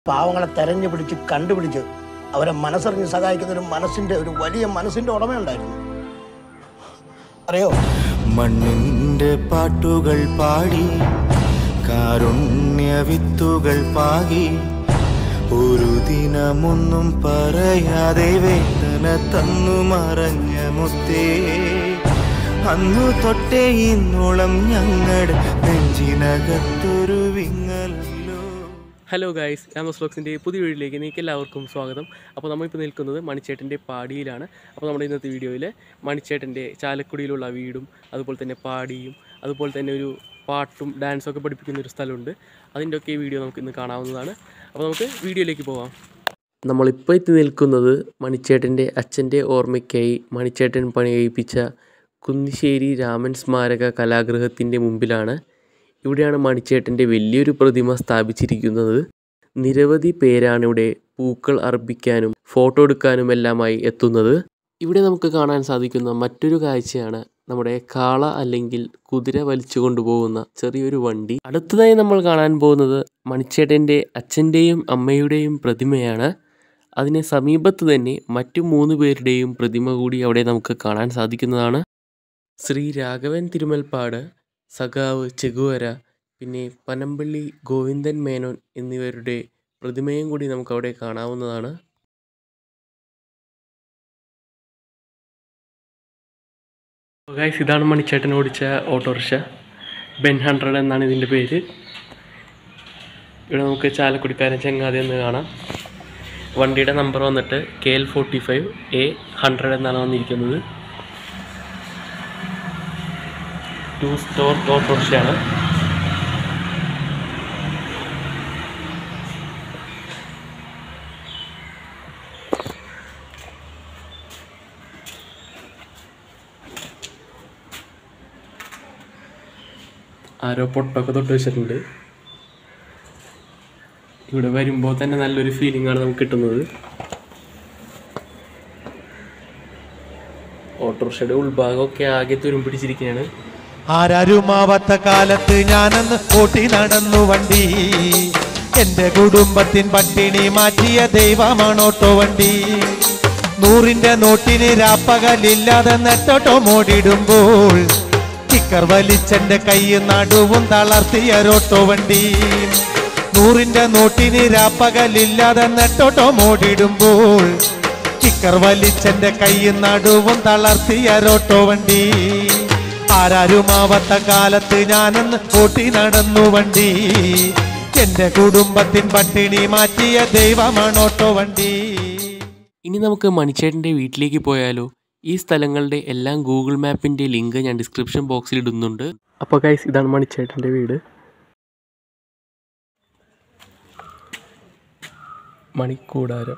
പാവങ്ങളെ തെരഞ്ഞു പിടിച്ച് കണ്ടുപിടിച്ച് അവരെ മനസ്സറിഞ്ഞ് സഹായിക്കുന്ന ഒരു മനസ്സിന്റെ ഒരു വലിയ മനസ്സിന്റെ ഉടമയുണ്ടായിരുന്നു അറിയോ മണ്ണിന്റെ പാട്ടുകൾ പാടി കാരുണ്യ വിത്തുകൾ പാകി ഒരു ദിനമൊന്നും പറയാതെ വേദന തന്നു മറഞ്ഞ മുത്തേ അന്നു തൊട്ടേ ഇന്നോളം ഞങ്ങളുടെ നെഞ്ചിനകത്തൊരു വിങ്ങലല്ലോ ഹലോ ഗായ്സ് രാമസ് വ്ലോഗ്സിൻ്റെ പുതിയ വീഡിയോയിലേക്ക് നിങ്ങൾക്ക് എല്ലാവർക്കും സ്വാഗതം അപ്പോൾ നമ്മളിപ്പോൾ നിൽക്കുന്നത് മണിച്ചേട്ടൻ്റെ പാടിയിലാണ് അപ്പോൾ നമ്മുടെ ഇന്നത്തെ വീഡിയോയിൽ മണിച്ചേട്ടൻ്റെ ചാലക്കുടിയിലുള്ള വീടും അതുപോലെ തന്നെ പാടിയും അതുപോലെ തന്നെ ഒരു പാട്ടും ഡാൻസും ഒക്കെ പഠിപ്പിക്കുന്ന ഒരു സ്ഥലമുണ്ട് അതിൻ്റെ ഒക്കെ വീഡിയോ നമുക്ക് ഇന്ന് കാണാവുന്നതാണ് അപ്പോൾ നമുക്ക് വീഡിയോയിലേക്ക് പോകാം നമ്മളിപ്പോൾ എത്തി നിൽക്കുന്നത് മണിച്ചേട്ടൻ്റെ അച്ഛൻ്റെ ഓർമ്മയ്ക്കായി മണിച്ചേട്ടൻ പണി കഴിപ്പിച്ച കുന്നിശ്ശേരി രാമൻ സ്മാരക കലാഗൃഹത്തിൻ്റെ മുമ്പിലാണ് ഇവിടെയാണ് മണിച്ചേട്ടൻ്റെ വലിയൊരു പ്രതിമ സ്ഥാപിച്ചിരിക്കുന്നത് നിരവധി പേരാണ് ഇവിടെ പൂക്കൾ അർപ്പിക്കാനും ഫോട്ടോ എടുക്കാനുമെല്ലാമായി എത്തുന്നത് ഇവിടെ നമുക്ക് കാണാൻ സാധിക്കുന്ന മറ്റൊരു കാഴ്ചയാണ് നമ്മുടെ കാള അല്ലെങ്കിൽ കുതിര വലിച്ചു കൊണ്ടുപോകുന്ന ചെറിയൊരു വണ്ടി അടുത്തതായി നമ്മൾ കാണാൻ പോകുന്നത് മണിച്ചേട്ടൻ്റെ അച്ഛൻ്റെയും അമ്മയുടെയും പ്രതിമയാണ് അതിന് സമീപത്ത് തന്നെ മറ്റു മൂന്ന് പേരുടെയും പ്രതിമ കൂടി അവിടെ നമുക്ക് കാണാൻ സാധിക്കുന്നതാണ് ശ്രീ രാഘവൻ തിരുമൽപ്പാട് സഖാവ് ചെഗുവര പിന്നെ പനമ്പള്ളി ഗോവിന്ദൻ മേനോൻ എന്നിവരുടെ പ്രതിമയും കൂടി നമുക്ക് അവിടെ കാണാവുന്നതാണ് ഗൈസ് ഇതാണ് മണിച്ചേട്ടൻ ഓടിച്ച ഓട്ടോറിക്ഷ ബെൻ ഹൺഡ്രഡ് എന്നാണ് ഇതിൻ്റെ പേര് ഇവിടെ നമുക്ക് ചാലക്കുടിക്കാരൻ ചെങ്ങാതി എന്ന് കാണാം വണ്ടിയുടെ നമ്പർ വന്നിട്ട് K L forty five A hundred എന്നാണ് വന്നിരിക്കുന്നത് ടു സ്റ്റോർ ഓട്ടോറിക്ഷയാണ് ആരോ പൊട്ടൊക്കെ തൊട്ട് വെച്ചിട്ടുണ്ട് ഇവിടെ വരുമ്പോൾ തന്നെ നല്ലൊരു ഫീലിംഗ് ആണ് നമുക്ക് കിട്ടുന്നത് ഓട്ടോറിക്ഷയുടെ ഉൾഭാഗമൊക്കെ ആകെ തുരുമ്പിടിച്ചിരിക്കുകയാണ് ആരാരുമാവാത്ത കാലത്ത് ഞാനന്ന് ഓട്ടി നടന്നു വണ്ടി എന്റെ കുടുംബത്തിൻ പട്ടിണി മാറ്റിയ ദൈവമാണോട്ടോ വണ്ടി നൂറിന്റെ നോട്ടിന് രാപ്പകലില്ലാതെ നെട്ടോട്ടോ മോടിടുമ്പോൾ സ്റ്റിക്കർ വലിച്ചെന്റെ കൈ നടുവും തളർത്തിയൊരോട്ടോ വണ്ടി നൂറിന്റെ നോട്ടിന് രാപ്പകലില്ലാതെ നെട്ടോട്ടോ മോടിടുമ്പോൾ സ്റ്റിക്കർ വലിച്ചെന്റെ കൈ നടുവും തളർത്തിയൊരോട്ടോ വണ്ടി ആരാരുമാവാത്ത കാലത്ത് ഞാനന്ന് ഓട്ടി നടന്നു വണ്ടി എന്റെ കുടുംബത്തിൻ പട്ടിണി മാറ്റിയ ദൈവമാണോട്ടോ വണ്ടി ഇനി നമുക്ക് മണിച്ചേട്ടൻ്റെ വീട്ടിലേക്ക് പോയാലോ ഈ സ്ഥലങ്ങളുടെ എല്ലാം ഗൂഗിൾ മാപ്പിൻ്റെ ലിങ്ക് ഞാൻ ഡിസ്ക്രിപ്ഷൻ ബോക്സിൽ ഇടുന്നുണ്ട് അപ്പോൾ ഗൈസ് ഇതാണ് മണിച്ചേട്ടൻ്റെ വീട് മണിക്കൂടാരം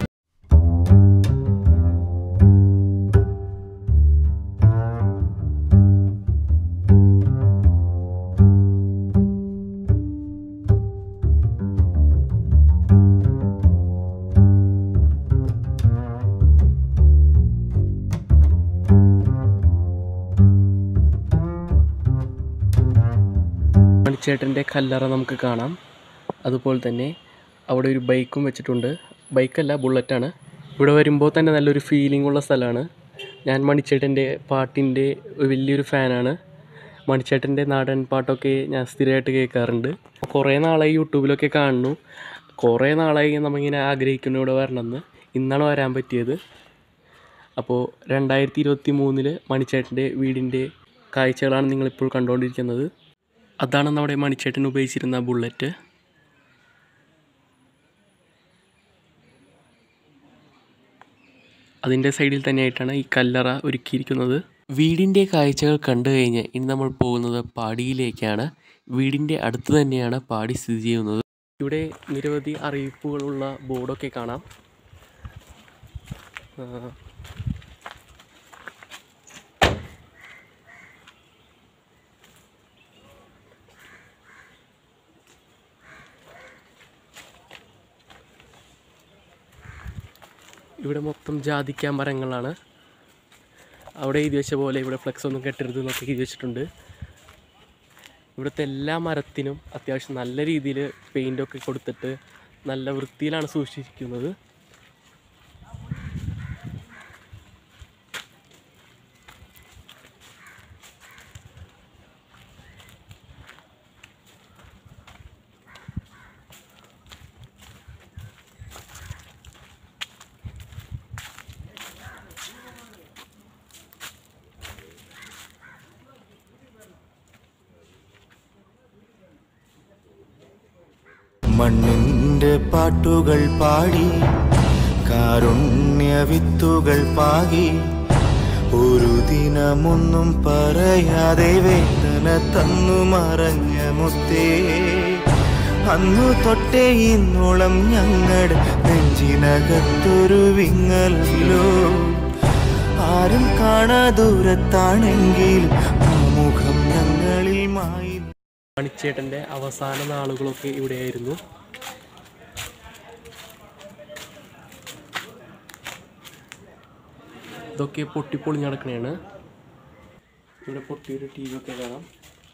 മണിച്ചേട്ടൻ്റെ കല്ലറ നമുക്ക് കാണാം അതുപോലെ തന്നെ അവിടെ ഒരു ബൈക്കും വെച്ചിട്ടുണ്ട് ബൈക്കല്ല ബുള്ളറ്റാണ് ഇവിടെ വരുമ്പോൾ തന്നെ നല്ലൊരു ഫീലിംഗ് ഉള്ള സ്ഥലമാണ് ഞാൻ മണിച്ചേട്ടൻ്റെ പാട്ടിൻ്റെ വലിയൊരു ഫാനാണ് മണിച്ചേട്ടൻ്റെ നാടൻ പാട്ടൊക്കെ ഞാൻ സ്ഥിരമായിട്ട് കേൾക്കാറുണ്ട് കുറേ നാളായി യൂട്യൂബിലൊക്കെ കാണുന്നു കുറേ നാളായി നമ്മളിങ്ങനെ ആഗ്രഹിക്കുന്നു ഇവിടെ വരണമെന്ന് ഇന്നാണ് വരാൻ പറ്റിയത് അപ്പോൾ രണ്ടായിരത്തി ഇരുപത്തി മൂന്നിൽ മണിച്ചേട്ടൻ്റെ വീടിൻ്റെ കാഴ്ചകളാണ് നിങ്ങളിപ്പോൾ കണ്ടുകൊണ്ടിരിക്കുന്നത് അതാണ് നമ്മുടെ മണിച്ചേട്ടൻ ഉപയോഗിച്ചിരുന്ന ബുള്ളറ്റ് അതിൻ്റെ സൈഡിൽ തന്നെയായിട്ടാണ് ഈ കല്ലറ ഒരുക്കിയിരിക്കുന്നത് വീടിൻ്റെ കാഴ്ചകൾ കണ്ടു കഴിഞ്ഞ് ഇനി നമ്മൾ പോകുന്നത് പാടിയിലേക്കാണ് വീടിൻ്റെ അടുത്ത് തന്നെയാണ് പാടി സ്ഥിതി ചെയ്യുന്നത് ഇവിടെ നിരവധി അറിയിപ്പുകളുള്ള ബോർഡൊക്കെ കാണാം ആ, ഇവിടെ മൊത്തം ജാതിക്ക മരങ്ങളാണ് അവിടെ എഴുതി വെച്ച പോലെ ഇവിടെ ഫ്ലെക്സ് ഒന്നും കെട്ടരുത് എന്നൊക്കെ എഴുതി വെച്ചിട്ടുണ്ട് ഇവിടുത്തെ എല്ലാ മരത്തിനും അത്യാവശ്യം നല്ല രീതിയിൽ പെയിൻ്റൊക്കെ കൊടുത്തിട്ട് നല്ല വൃത്തിയിലാണ് സൂക്ഷിച്ചിരിക്കുന്നത് മണ്ണിന്റെ പാട്ടുകൾ പാടി കാരുണ്യ വിത്തുകൾ പാകി ഒരു ദിനമൊന്നും പറയാതെ വേദന തന്നു മറഞ്ഞ മുത്തേ അന്നു തൊട്ടേ ഇന്നോളം ഞങ്ങളുടെ നെഞ്ചിനകത്തൊരു വിങ്ങലോ ആരും കാണാ ദൂരത്താണെങ്കിൽ ആ മുഖം ഞങ്ങളിൽ മായി മണിച്ചേട്ടൻ്റെ അവസാന നാളുകളൊക്കെ ഇവിടെയായിരുന്നു ഇതൊക്കെ പൊട്ടിപ്പൊളിഞ്ഞ് നടക്കണേണ് ഇവിടെ പൊട്ടിയൊരു ടി വി ഒക്കെ കാണാം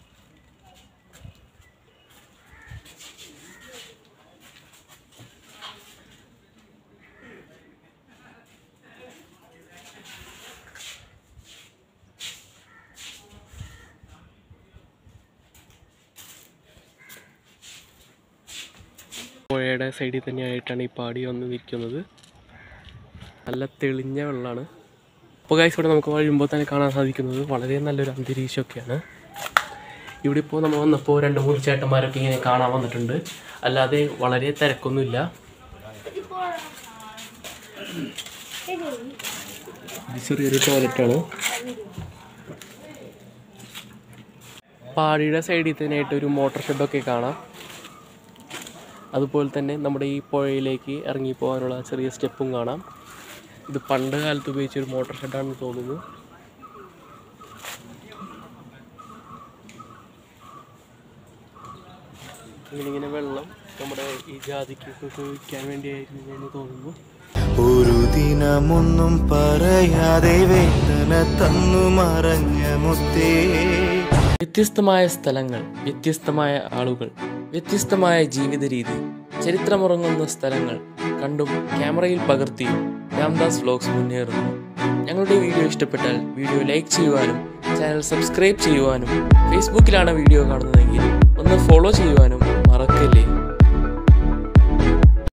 പുഴയുടെ സൈഡിൽ തന്നെയായിട്ടാണ് ഈ പാടി വന്ന് നിൽക്കുന്നത് നല്ല തെളിഞ്ഞ വെള്ളമാണ് അപ്പോൾ ഗൈസ് ഇവിടെ നമുക്ക് വഴുമ്പോൾ തന്നെ കാണാൻ സാധിക്കുന്നത് വളരെ നല്ലൊരു അന്തരീക്ഷമൊക്കെയാണ് ഇവിടെ ഇപ്പോൾ നമ്മൾ വന്നപ്പോൾ രണ്ട് മൂന്ന് ചേട്ടന്മാരൊക്കെ ഇങ്ങനെ കാണാൻ വന്നിട്ടുണ്ട് അല്ലാതെ വളരെ തിരക്കൊന്നുമില്ല ഇത് ചെറിയൊരു ടോയ്ലറ്റാണ് പാടിയുടെ സൈഡിൽ തന്നെയായിട്ട് ഒരു മോട്ടോർ ഷെഡൊക്കെ കാണാം അതുപോലെ തന്നെ നമ്മുടെ ഈ പുഴയിലേക്ക് ഇറങ്ങി പോകാനുള്ള ചെറിയ സ്റ്റെപ്പും കാണാം ഇത് പണ്ട് കാലത്ത് ഉപയോഗിച്ച ഒരു മോട്ടോർ ഷെഡാണെന്ന് തോന്നുന്നു ഇങ്ങനെ ഇങ്ങനെ വെള്ളം നമ്മുടെ ഈ ജാതിക്കൊക്കെ ഉപയോഗിക്കാൻ വേണ്ടിയായിരുന്നു എന്ന് തോന്നുന്നു ഒരു ദിനമൊന്നും പറയാതെ വേദന തന്നു മറഞ്ഞ മുത്തേ വ്യത്യസ്തമായ സ്ഥലങ്ങൾ വ്യത്യസ്തമായ ആളുകൾ വ്യത്യസ്തമായ ജീവിത രീതി ചരിത്രമുറങ്ങുന്ന സ്ഥലങ്ങൾ കണ്ടും ക്യാമറയിൽ പകർത്തിയും രാംദാസ് വ്ലോഗ്സ് മുന്നേറുന്നു ഞങ്ങളുടെ വീഡിയോ ഇഷ്ടപ്പെട്ടാൽ വീഡിയോ ലൈക്ക് ചെയ്യുവാനും ചാനൽ സബ്സ്ക്രൈബ് ചെയ്യുവാനും ഫേസ്ബുക്കിലാണ് വീഡിയോ കാണുന്നതെങ്കിൽ ഒന്ന് ഫോളോ ചെയ്യുവാനും മറക്കല്ലേ